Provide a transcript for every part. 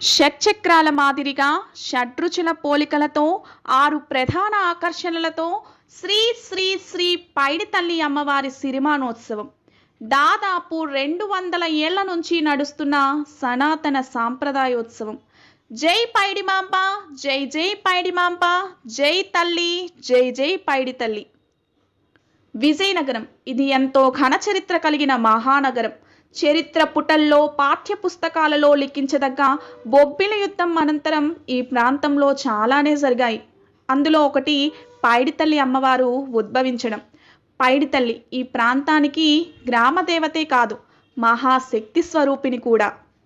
షట్చక్రాల మాదిరిగా షడ్రుచుల పోలికలతో ఆరు ప్రధాన ఆకర్షణలతో శ్రీ శ్రీ శ్రీ పైడి తల్లి అమ్మవారి సిరిమానోత్సవం దాదాపు రెండు వందల ఏళ్ల నుంచి నడుస్తున్న సనాతన సాంప్రదాయోత్సవం జై పైడిమాంబ జై జై పైడిమాంబ జై తల్లి జై జై పైడి తల్లి విజయనగరం ఇది ఎంతో ఘన చరిత్ర కలిగిన మహానగరం చరిత్ర పుటల్లో పాఠ్య పుస్తకాలలో లిఖించదగ్గ బొబ్బిలి యుద్ధం అనంతరం ఈ ప్రాంతంలో చాలానే జరిగాయి అందులో ఒకటి పైడితల్లి అమ్మవారు ఉద్భవించడం పైడితల్లి ఈ ప్రాంతానికి గ్రామ దేవతే కాదు మహాశక్తి స్వరూపిణి కూడా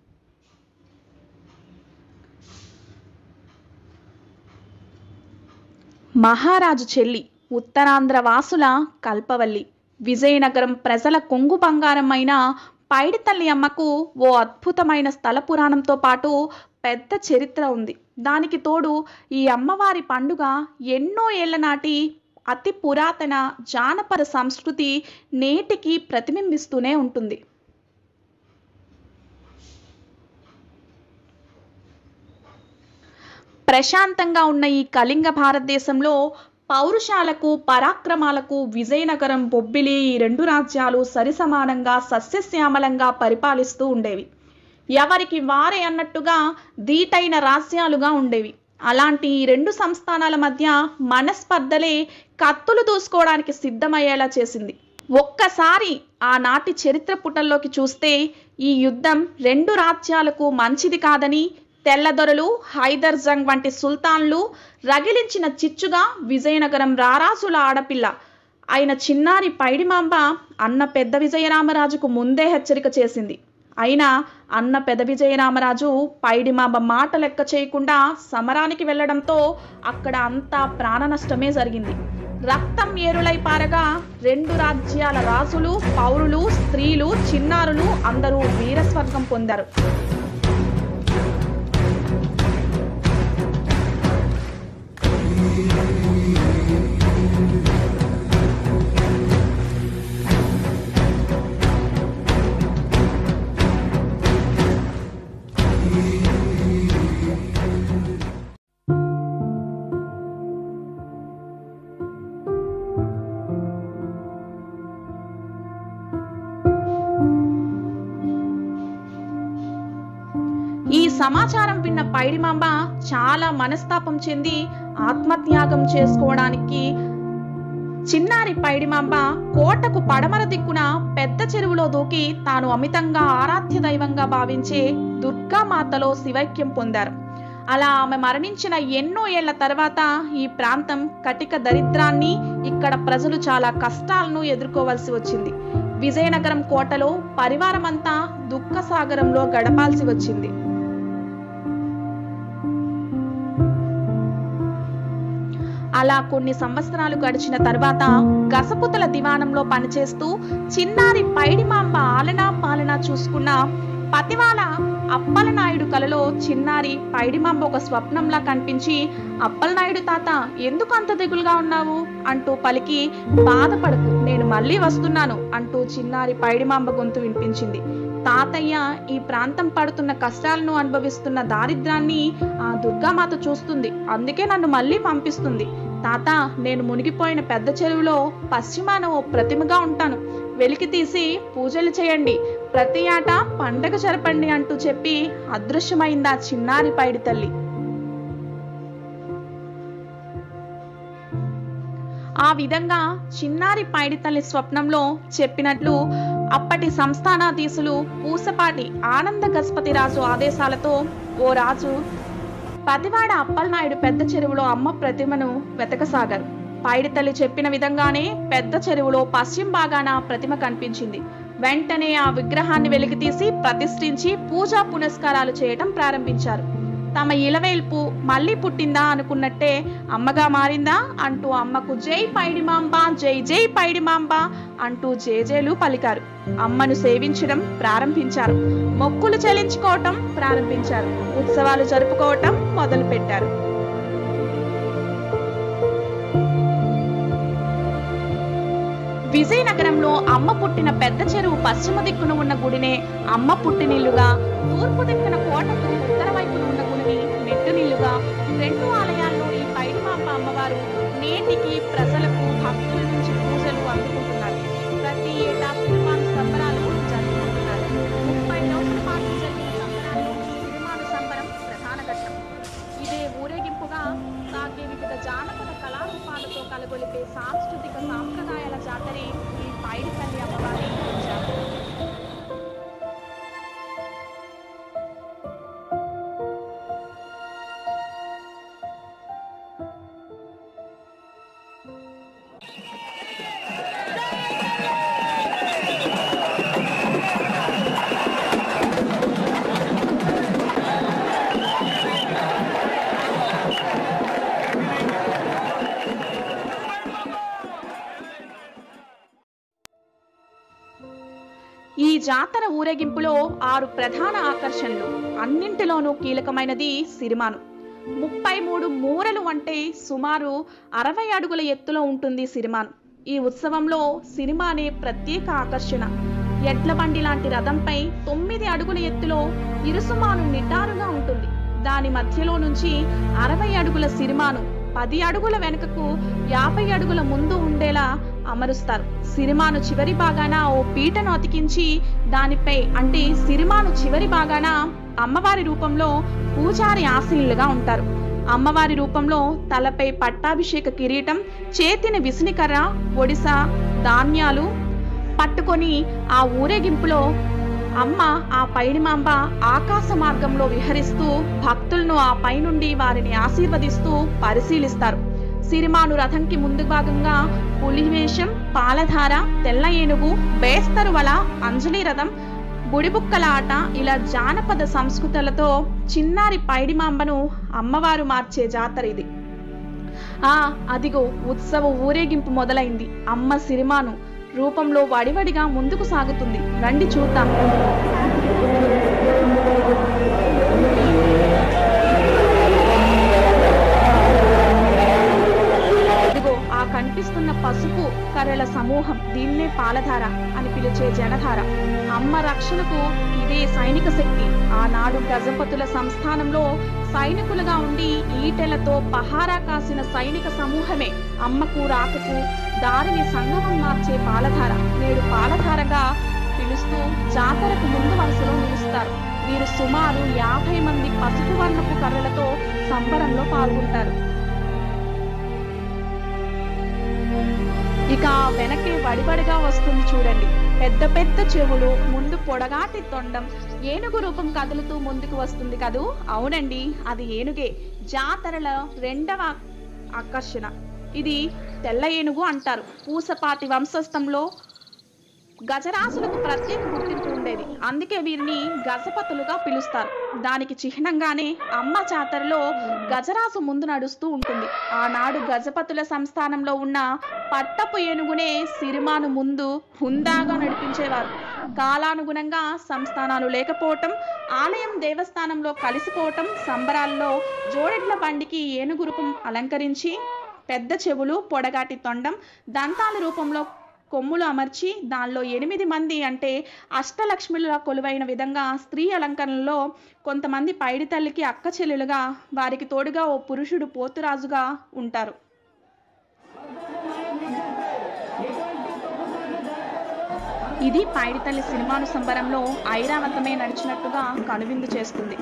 మహారాజు చెల్లి ఉత్తరాంధ్ర వాసుల కల్పవల్లి విజయనగరం ప్రజల కొంగు బంగారం అయిన పైడితల్లి అమ్మకు ఓ అద్భుతమైన స్థల పురాణంతో పాటు పెద్ద చరిత్ర ఉంది దానికి తోడు ఈ అమ్మవారి పండుగ ఎన్నో ఏళ్ల నాటి అతి పురాతన జానపద సంస్కృతి నేటికి ప్రతిబింబిస్తూనే ఉంటుంది ప్రశాంతంగా ఉన్న ఈ కళింగ భారతదేశంలో పౌరుషాలకు పరాక్రమాలకు విజయనగరం బొబ్బిలి ఈ రెండు రాజ్యాలు సరిసమానంగా సస్యశ్యామలంగా పరిపాలిస్తూ ఉండేవి ఎవరికి వారే అన్నట్టుగా దీటైన రాజ్యాలుగా ఉండేవి అలాంటి ఈ రెండు సంస్థానాల మధ్య మనస్పర్ధలే కత్తులు దూసుకోవడానికి సిద్ధమయ్యేలా చేసింది ఒక్కసారి ఆనాటి చరిత్ర పుటల్లోకి చూస్తే ఈ యుద్ధం రెండు రాజ్యాలకు మంచిది కాదని తెల్లదొరలు హైదర్ జంగ్ వంటి సుల్తాన్లు రగిలించిన చిచ్చుగా విజయనగరం రారాజుల ఆడపిల్ల అయిన చిన్నారి పైడిమాంబ అన్న పెద్ద విజయరామరాజుకు ముందే హెచ్చరిక చేసింది అయినా అన్న పెద విజయరామరాజు పైడిమాంబ మాట లెక్క చేయకుండా సమరానికి వెళ్ళడంతో అక్కడ అంతా ప్రాణ నష్టమే జరిగింది రక్తం ఏరులై పారగా రెండు రాజ్యాల రాజులు పౌరులు స్త్రీలు చిన్నారులు అందరూ వీరస్వర్గం పొందారు ఈ సమాచారం విన్న పైడిమాంబ చాలా మనస్తాపం చెంది ఆత్మత్యాగం చేసుకోవడానికి చిన్నారి పైడిమాంబ కోటకు పడమర దిక్కున పెద్ద చెరువులో దూకి తాను అమితంగా ఆరాధ్య దైవంగా భావించే దుర్గామాతలో శివైక్యం పొందారు అలా ఆమె మరణించిన ఎన్నో ఏళ్ల తర్వాత ఈ ప్రాంతం కటిక దరిద్రాన్ని ఇక్కడ ప్రజలు చాలా కష్టాలను ఎదుర్కోవాల్సి వచ్చింది విజయనగరం కోటలో పరివారమంతా దుఃఖ సాగరంలో గడపాల్సి వచ్చింది అలా కొన్ని సంవత్సరాలు గడిచిన తర్వాత గసపుతల దివాణంలో పనిచేస్తూ చిన్నారి పైడిమాంబ ఆలనా పాలన చూసుకున్న పతివాల అప్పలనాయుడు కలలో చిన్నారి పైడిమాంబ ఒక స్వప్నంలా కనిపించి అప్పలనాయుడు తాత ఎందుకు అంత దిగులుగా ఉన్నావు అంటూ పలికి బాధపడకు నేను మళ్ళీ వస్తున్నాను అంటూ చిన్నారి పైడిమాంబ గొంతు వినిపించింది తాతయ్య ఈ ప్రాంతం పడుతున్న కష్టాలను అనుభవిస్తున్న దారిద్రాన్ని ఆ దుర్గామాత చూస్తుంది అందుకే నన్ను మళ్ళీ పంపిస్తుంది తాత నేను మునిగిపోయిన పెద్ద చెరువులో పశ్చిమాన ఓ ప్రతిమగా ఉంటాను వెలికి తీసి పూజలు చేయండి ప్రతి ఆట పండగ జరపండి అంటూ చెప్పి అదృశ్యమైంది ఆ చిన్నారి పైడి తల్లి ఆ విధంగా చిన్నారి పైడి తల్లి స్వప్నంలో చెప్పినట్లు అప్పటి సంస్థానాధీశులు పూసపాటి ఆనంద గజపతి రాజు ఆదేశాలతో ఓ రాజు పతివాడ అప్పలనాయుడు పెద్ద చెరువులో అమ్మ ప్రతిమను వెతకసాగారు పైడితల్లి చెప్పిన విధంగానే పెద్ద చెరువులో పశ్చిమ భాగాన ప్రతిమ కనిపించింది వెంటనే ఆ విగ్రహాన్ని వెలికితీసి ప్రతిష్ఠించి పూజా పునస్కారాలు చేయటం ప్రారంభించారు తమ ఇలవేల్పు మళ్ళీ పుట్టిందా అనుకున్నట్టే అమ్మగా మారిందా అంటూ అమ్మకు జై పైడిమాంబ జై జై పైడిమాంబ అంటూ జేజేలు పలికారు అమ్మను సేవించడం ప్రారంభించారు మొక్కులు చెల్లించుకోవటం ప్రారంభించారు ఉత్సవాలు జరుపుకోవటం మొదలు పెట్టారు విజయనగరంలో అమ్మ పుట్టిన పెద్ద చెరువు పశ్చిమ దిక్కున ఉన్న గుడినే అమ్మ పుట్టినిల్లుగా తూర్పు దిక్కున కోటకు ఉత్తర వైపున ఉన్న రెండు ఆలయాల్లో ఈ పైడిమాంబ అమ్మవారు నేటికి ప్రజలకు భక్తుల నుంచి పూజలు అందుకుంటున్నారు ప్రతి ఏటా సిరిమాను సంబరాలు జరుపుకుంటున్నారు ముప్పై రోజుల పాటు జరిగే సంబరాల్లో సిరిమాను సంబరం ప్రధాన ఘట్టం ఇదే ఊరేగింపుగా సాగే వివిధ జానపద కళారూపాలతో కలగొలిపే సాంస్కృతిక సాంప్రదాయాల జాతరే ఈ పైడితల్లి అమ్మవారి జాతర ఈ జాతర ఊరేగింపులో ఆరు ప్రధాన ఆకర్షణలు అన్నింటిలోనూ కీలకమైనది సిరిమాను ముప్పై మూడు మూరలు అంటే సుమారు అరవై అడుగుల ఎత్తులో ఉంటుంది సిరిమాను ఈ ఉత్సవంలో సిరిమానే ప్రత్యేక ఆకర్షణ ఎడ్ల బండి లాంటి రథంపై తొమ్మిది అడుగుల ఎత్తులో ఇరుసుమాను నిటారుగా ఉంటుంది దాని మధ్యలో నుంచి అరవై అడుగుల సిరిమాను పది అడుగుల వెనుకకు యాభై అడుగుల ముందు ఉండేలా అమరుస్తారు సిరిమాను చివరి భాగాన ఓ పీటను అతికించి దానిపై అంటే సిరిమాను చివరి భాగాన అమ్మవారి రూపంలో పూజారి ఆశీనులుగా ఉంటారు అమ్మవారి రూపంలో తలపై పట్టాభిషేక కిరీటం చేతిని విసునికర్ర ఒడిసా ధాన్యాలు పట్టుకొని ఆ ఊరేగింపులో అమ్మ ఆ పైడిమాంబ ఆకాశ మార్గంలో విహరిస్తూ భక్తులను ఆ పైనుండి వారిని ఆశీర్వదిస్తూ పరిశీలిస్తారు సిరిమాను రథంకి ముందు భాగంగా పులివేషం పాలధార తెల్ల ఏనుగు బేస్తరు వల అంజలి రథం బుడిబుక్కల ఆట ఇలా జానపద సంస్కృతులతో చిన్నారి పైడిమాంబను అమ్మవారు మార్చే జాతర ఇది ఆ అదిగో ఉత్సవ ఊరేగింపు మొదలైంది అమ్మ సిరిమాను రూపంలో వడివడిగా ముందుకు సాగుతుంది రండి చూద్దాం ఇదిగో ఆ కనిపిస్తున్న పసుపు కర్రల సమూహం దీన్నే పాలధార అని పిలిచే జనధార అమ్మ రక్షణకు ఇదే సైనిక శక్తి ఆనాడు గజపతుల సంస్థానంలో సైనికులుగా ఉండి ఈటెలతో పహారా కాసిన సైనిక సమూహమే అమ్మకు రాకకు దారిని సంగమం మార్చే పాలధార నేడు పాలధారగా పిలుస్తూ జాతరకు ముందు వరుసలో నిలుస్తారు వీరు సుమారు యాభై మంది పసుపు వర్ణపు కర్రలతో సంబరంలో పాల్గొంటారు ఇక ఆ వెనకే వడివడిగా వస్తుంది చూడండి పెద్ద పెద్ద చెవులు ముందు పొడగాటి తొండం ఏనుగు రూపం కదులుతూ ముందుకు వస్తుంది కదూ అవునండి అది ఏనుగే జాతరల రెండవ ఆకర్షణ ఇది తెల్ల ఏనుగు అంటారు పూసపాటి వంశస్థంలో గజరాసులకు ప్రత్యేక గుర్తింపు ఉండేది అందుకే వీరిని గజపతులుగా పిలుస్తారు దానికి చిహ్నంగానే అమ్మ జాతరలో గజరాసు ముందు నడుస్తూ ఉంటుంది ఆనాడు గజపతుల సంస్థానంలో ఉన్న పట్టపు ఏనుగునే సిరిమాను ముందు హుందాగా నడిపించేవారు కాలానుగుణంగా సంస్థానాలు లేకపోవటం ఆలయం దేవస్థానంలో కలిసిపోవటం సంబరాల్లో జోడెడ్ల బండికి ఏనుగు రూపం అలంకరించి పెద్ద చెవులు పొడగాటి తొండం దంతాల రూపంలో కొమ్ములు అమర్చి దానిలో ఎనిమిది మంది అంటే అష్టలక్ష్మిలుగా కొలువైన విధంగా స్త్రీ అలంకరణలో కొంతమంది పైడి తల్లికి అక్క చెల్లెలుగా వారికి తోడుగా ఓ పురుషుడు పోతురాజుగా ఉంటారు ఇది పైడితల్లి సినిమాను సంబరంలో ఐరావతమే నడిచినట్టుగా కనువిందు చేస్తుంది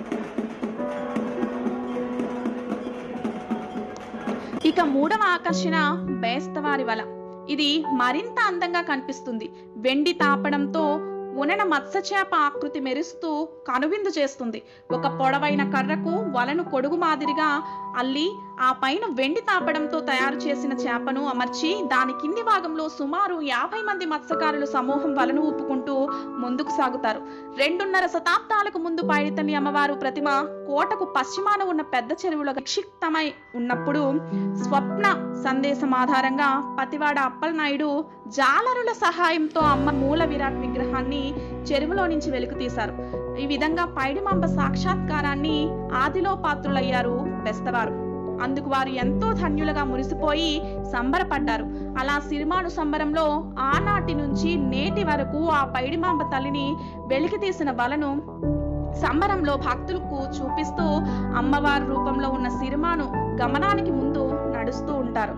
ఇక మూడవ ఆకర్షణ బేస్తవారి వల ఇది మరింత అందంగా కనిపిస్తుంది వెండి తాపడంతో ఉనన మత్స్యచేప ఆకృతి మెరుస్తూ కనువిందు చేస్తుంది ఒక పొడవైన కర్రకు వలను కొడుగు మాదిరిగా అల్లి ఆ పైన వెండి తాపడంతో తయారు చేసిన చేపను అమర్చి దాని కింది భాగంలో సుమారు యాభై మంది మత్స్యకారులు సమూహం వలను ఊపుకుంటూ ముందుకు సాగుతారు రెండున్నర శతాబ్దాలకు ముందు పైడితల్లి అమ్మవారు ప్రతిమ కోటకు పశ్చిమాన ఉన్న పెద్ద చెరువులో నిక్షిప్తమై ఉన్నప్పుడు స్వప్న సందేశం ఆధారంగా పతివాడ అప్పలనాయుడు జాలరుల సహాయంతో అమ్మ మూల విరాట్ విగ్రహాన్ని చెరువులో నుంచి వెలుకు తీశారు ఈ విధంగా పైడిమాంబ సాక్షాత్కారాన్ని ఆదిలో పాత్రులయ్యారు బెస్తవారు అందుకు వారు ఎంతో ధన్యులుగా మురిసిపోయి సంబరపడ్డారు అలా సిరిమాను సంబరంలో ఆనాటి నుంచి నేటి వరకు ఆ పైడిమాంబ తల్లిని వెలికి తీసిన వలను సంబరంలో భక్తులకు చూపిస్తూ అమ్మవారి రూపంలో ఉన్న సిరిమాను గమనానికి ముందు నడుస్తూ ఉంటారు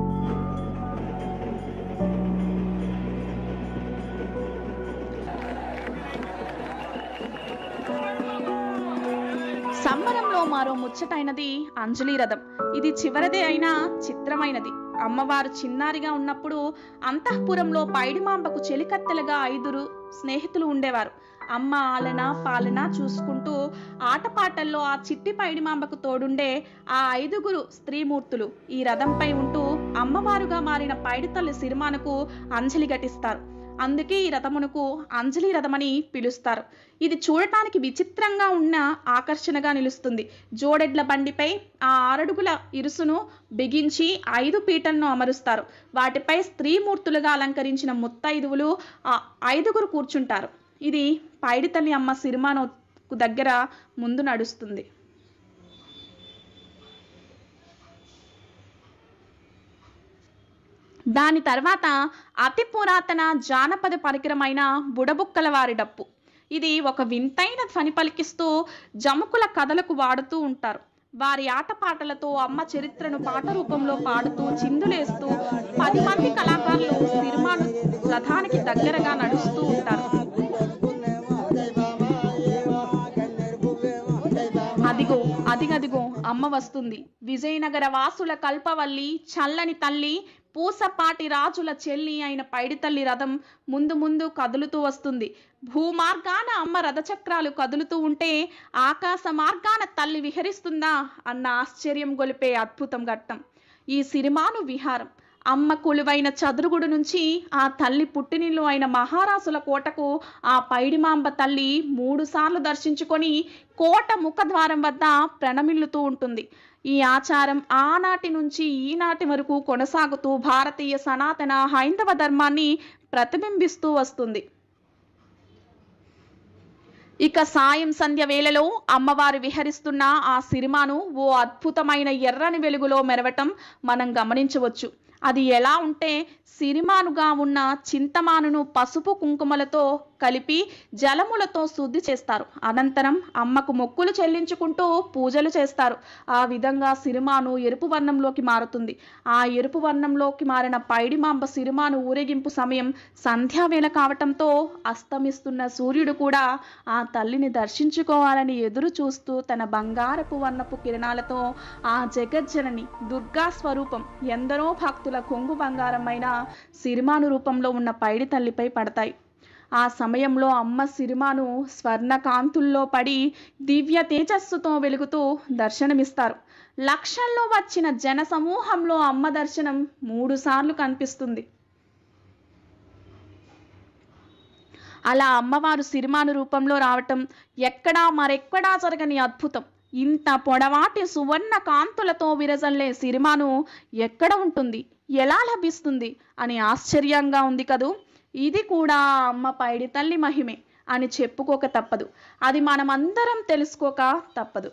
సంబరంలో మరో ముచ్చటైనది అంజలి రథం ఇది చివరిదే అయినా చిత్రమైనది అమ్మవారు చిన్నారిగా ఉన్నప్పుడు అంతఃపురంలో పైడిమాంబకు చెలికత్తెలుగా ఐదురు స్నేహితులు ఉండేవారు అమ్మ ఆలన పాలన చూసుకుంటూ ఆటపాటల్లో ఆ చిట్టి పైడిమాంబకు తోడుండే ఆ ఐదుగురు స్త్రీమూర్తులు ఈ రథంపై ఉంటూ అమ్మవారుగా మారిన పైడితల్లి సిరిమానకు అంజలి ఘటిస్తారు అందుకే ఈ రథమునకు అంజలి రథమని పిలుస్తారు ఇది చూడటానికి విచిత్రంగా ఉన్న ఆకర్షణగా నిలుస్తుంది జోడెడ్ల బండిపై ఆ ఆరడుగుల ఇరుసును బిగించి ఐదు పీటలను అమరుస్తారు వాటిపై స్త్రీమూర్తులుగా అలంకరించిన ముత్తైదువులు ఆ ఐదుగురు కూర్చుంటారు ఇది పైడితల్లి అమ్మ సిరిమాను దగ్గర ముందు నడుస్తుంది దాని తర్వాత అతి పురాతన జానపద పరికరమైన బుడబుక్కల వారి డప్పు ఇది ఒక వింతైన ధ్వని పలికిస్తూ జముకుల కథలకు వాడుతూ ఉంటారు వారి ఆటపాటలతో అమ్మ చరిత్రను పాట రూపంలో పాడుతూ చిందులేస్తూ పది మంది కళాకారులు సిరిమాను రథానికి దగ్గరగా నడుస్తూ ఉంటారు అదిగో అదిగదిగో అమ్మ వస్తుంది విజయనగర వాసుల కల్పవల్లి చల్లని తల్లి పూసపాటి రాజుల చెల్లి అయిన పైడితల్లి రథం ముందు ముందు కదులుతూ వస్తుంది భూమార్గాన అమ్మ రథచక్రాలు కదులుతూ ఉంటే ఆకాశ మార్గాన తల్లి విహరిస్తుందా అన్న ఆశ్చర్యం గొలిపే అద్భుతం ఘట్టం ఈ సిరిమాను విహారం అమ్మ కొలువైన చదురుగుడు నుంచి ఆ తల్లి పుట్టినిల్లు అయిన మహారాసుల కోటకు ఆ పైడిమాంబ తల్లి మూడు సార్లు దర్శించుకొని కోట ముఖద్వారం వద్ద ప్రణమిల్లుతూ ఉంటుంది ఈ ఆచారం ఆనాటి నుంచి ఈనాటి వరకు కొనసాగుతూ భారతీయ సనాతన హైందవ ధర్మాన్ని ప్రతిబింబిస్తూ వస్తుంది ఇక సాయం సంధ్య వేళలో అమ్మవారు విహరిస్తున్న ఆ సిరిమాను ఓ అద్భుతమైన ఎర్రని వెలుగులో మెరవటం మనం గమనించవచ్చు అది ఎలా ఉంటే సిరిమానుగా ఉన్న చింతమానును పసుపు కుంకుమలతో కలిపి జలములతో శుద్ధి చేస్తారు అనంతరం అమ్మకు మొక్కులు చెల్లించుకుంటూ పూజలు చేస్తారు ఆ విధంగా సిరిమాను ఎరుపు వర్ణంలోకి మారుతుంది ఆ ఎరుపు వర్ణంలోకి మారిన పైడిమాంబ సిరిమాను ఊరేగింపు సమయం సంధ్యావేళ కావటంతో అస్తమిస్తున్న సూర్యుడు కూడా ఆ తల్లిని దర్శించుకోవాలని ఎదురు చూస్తూ తన బంగారపు వర్ణపు కిరణాలతో ఆ జగజ్జనని దుర్గా స్వరూపం ఎందరో భక్తుల కొంగు బంగారమైన సిరిమాను రూపంలో ఉన్న పైడి తల్లిపై పడతాయి ఆ సమయంలో అమ్మ సిరిమాను స్వర్ణ కాంతుల్లో పడి దివ్య తేజస్సుతో వెలుగుతూ దర్శనమిస్తారు లక్షల్లో వచ్చిన జన సమూహంలో అమ్మ దర్శనం మూడు సార్లు కనిపిస్తుంది అలా అమ్మవారు సిరిమాను రూపంలో రావటం ఎక్కడా మరెక్కడా జరగని అద్భుతం ఇంత పొడవాటి సువర్ణ కాంతులతో విరజల్లే సిరిమాను ఎక్కడ ఉంటుంది ఎలా లభిస్తుంది అని ఆశ్చర్యంగా ఉంది కదూ ఇది కూడా ఆ అమ్మ పైడి తల్లి మహిమే అని చెప్పుకోక తప్పదు అది మనమందరం తెలుసుకోక తప్పదు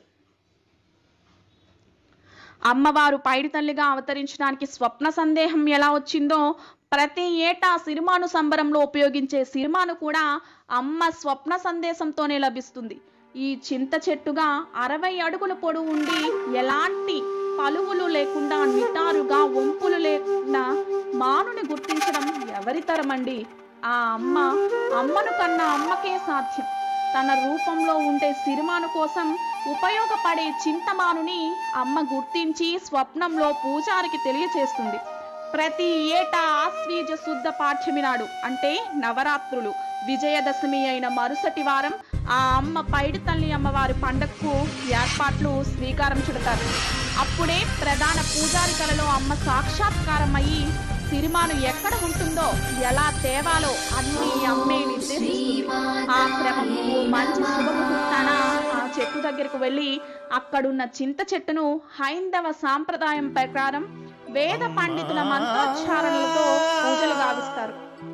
అమ్మవారు పైడి తల్లిగా అవతరించడానికి స్వప్న సందేహం ఎలా వచ్చిందో ప్రతి ఏటా సిరిమాను సంబరంలో ఉపయోగించే సిరిమాను కూడా అమ్మ స్వప్న సందేశంతోనే లభిస్తుంది ఈ చింత చెట్టుగా అరవై అడుగుల పొడవు ఉండి ఎలాంటి పలువులు లేకుండా నిటారుగా వంపులు లేకుండా మానుని గుర్తించడం ఎవరి తరమండి ఆ అమ్మ అమ్మను కన్నా అమ్మకే సాధ్యం తన రూపంలో ఉండే సిరిమాను కోసం ఉపయోగపడే చింతమానుని అమ్మ గుర్తించి స్వప్నంలో పూజారికి తెలియచేస్తుంది ప్రతి ఏటా ఆశ్వీజ శుద్ధ పాఠ్యమి నాడు అంటే నవరాత్రులు విజయదశమి అయిన మరుసటి వారం ఆ అమ్మ పైడి తల్లి అమ్మవారి పండగకు ఏర్పాట్లు స్వీకారం చుడతారు అప్పుడే ప్రధాన పూజారి కలలో అమ్మ సాక్షాత్కారం అయ్యి సిరిమాను ఎక్కడ ఉంటుందో ఎలా తేవాలో అన్ని అమ్మే నిర్దేశిస్తుంది ఆ క్రమం ఓ మంచి శుభముహూర్తాన ఆ చెట్టు దగ్గరకు వెళ్ళి అక్కడున్న చింత చెట్టును హైందవ సాంప్రదాయం ప్రకారం వేద పండితుల మంత్రోచ్చారణలతో పూజలు గావిస్తారు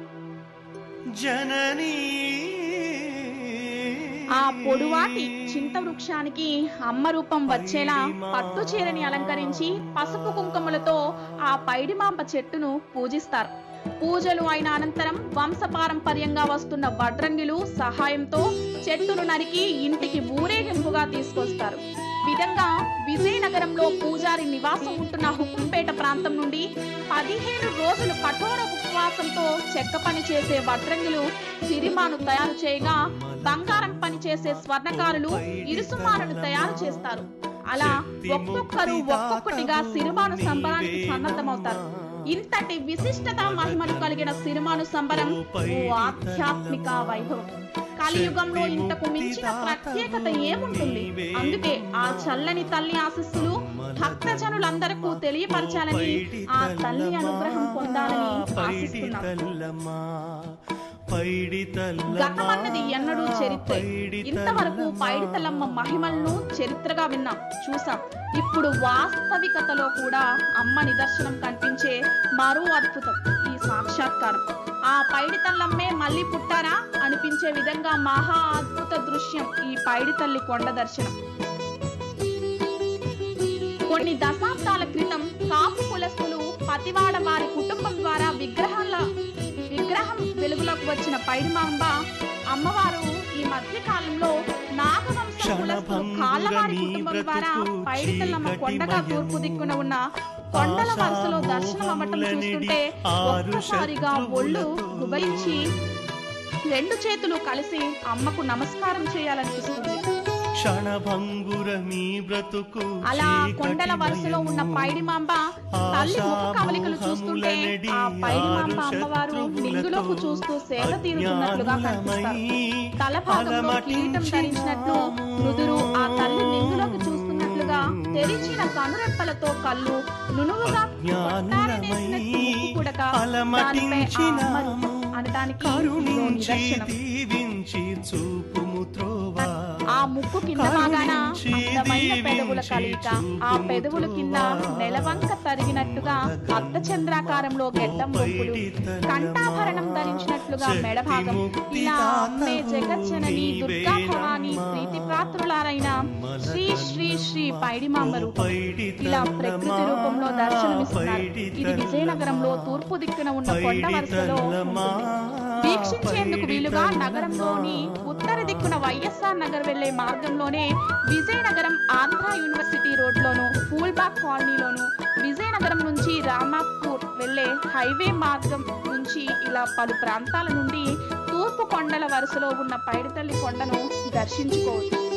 జననీ ఆ పొడువాటి చింత వృక్షానికి అమ్మ రూపం వచ్చేలా పట్టు చీరని అలంకరించి పసుపు కుంకుమలతో ఆ పైడిమాంప చెట్టును పూజిస్తారు పూజలు అయిన అనంతరం వంశపారంపర్యంగా వస్తున్న వడ్రంగిలు సహాయంతో చెట్టును నరికి ఇంటికి ఊరేగింపుగా తీసుకొస్తారు విధంగా విజయనగరంలో పూజారి నివాసం ఉంటున్న హుక్కుంపేట ప్రాంతం నుండి పదిహేను రోజులు కఠోర ఉపవాసంతో చెక్క పని చేసే వడ్రంగులు సిరిమాను తయారు చేయగా బంగారం పని చేసే స్వర్ణకారులు ఇరుసుమాలను తయారు చేస్తారు అలా ఒక్కొక్కరు ఒక్కొక్కటిగా సిరిమాను సంబరానికి సన్నద్ధమవుతారు ఇంతటి విశిష్టత మహిమలు కలిగిన సిరిమాను సంబరం ఓ ఆధ్యాత్మిక వైభవం కలియుగంలో ఇంతకు మించిన ప్రత్యేకత ఏముంటుంది అందుకే ఆ చల్లని తల్లి ఆశస్సులు భక్తజనులందరకు తెలియపరచాలని ఆ తల్లి అనుగ్రహం పొందాలని ఆశిస్తున్నాం గతమన్నది ఎన్నడూ చరిత్ర ఇంతవరకు పైడితల్లమ్మ మహిమలను చరిత్రగా విన్నాం చూసాం ఇప్పుడు వాస్తవికతలో కూడా అమ్మ నిదర్శనం కనిపించే మరో అద్భుతం ఈ సాక్షాత్కారం ఆ పైడితల్లమ్మే మళ్ళీ పుట్టారా అనిపించే విధంగా మహా అద్భుత దృశ్యం ఈ పైడితల్లి కొండ దర్శనం కొన్ని దశాబ్దాల క్రితం కాపు కులస్తులు పతివాడ వారి కుటుంబం ద్వారా విగ్రహాల విగ్రహం వెలుగులోకి వచ్చిన పైడిమాంబ అమ్మవారు ఈ మధ్య కాలంలో నాగవంశ కులస్తులు కాళ్ళవారి కుటుంబం ద్వారా పైడితల్లమ్మ కొండగా తూర్పు దిక్కున ఉన్న కొండల వరుసలో దర్శనం అవ్వటం చూస్తుంటే ఒక్కసారిగా ఒళ్ళు గుబలించి రెండు చేతులు కలిసి అమ్మకు నమస్కారం చేయాలనిపిస్తుంది క్షణభంగురమీ బ్రతుకు అలా కొండల వరుసలో ఉన్న పైడిమాంబ తల్లి ముఖ కవలికలు చూస్తుంటే ఆ పైడిమాంబ అమ్మవారు నింగులోకి చూస్తూ సేద తీరుతున్నట్లుగా కనిపిస్తారు తల భాగంలో కిరీటం ధరించినట్లు నుదురు ఆ తల్లి నింగులోకి చూస్తున్నట్లుగా తెరిచిన కనురెప్పలతో కళ్ళు నునువుగా కొట్టారనేసినట్టు ముక్కు పుడక, దానిపై ఆ అమ్మరు అనడానికి ఇదో కరుణించి నిదర్శనం దీవించి చూపుము త్రోవా ఆ ముక్కు కింద భాగాన అందమైన పెదవుల కలయిక ఆ పెదవుల కింద నెలవంక తరిగినట్టుగా అర్ధ చంద్రాకారంలో గెడ్డం బొప్పులు కంఠాభరణం ధరించినట్లుగా మెడ భాగం ఇలా అమ్మే జగజ్జనని దుర్గా భవాని ప్రీతి పాత్రులారైన శ్రీ శ్రీ శ్రీ పైడిమాంబ రూపం ఇలా ప్రకృతి రూపంలో దర్శనమిస్తున్నారు ఇది విజయనగరంలో తూర్పు దిక్కున ఉన్న కొండ వరుసలో ఉంటుంది. వీక్షించేందుకు వీలుగా నగరంలోని ఉత్తర దిక్కున వైఎస్ఆర్ నగర్ వెళ్లే మార్గంలోనే విజయనగరం ఆంధ్ర యూనివర్సిటీ రోడ్లోను ఫూల్బాగ్ కాలనీలోను విజయనగరం నుంచి రామాపూర్ వెళ్లే హైవే మార్గం నుంచి ఇలా పలు ప్రాంతాల నుండి తూర్పు కొండల వరుసలో ఉన్న పైడితల్లి కొండను దర్శించుకోవచ్చు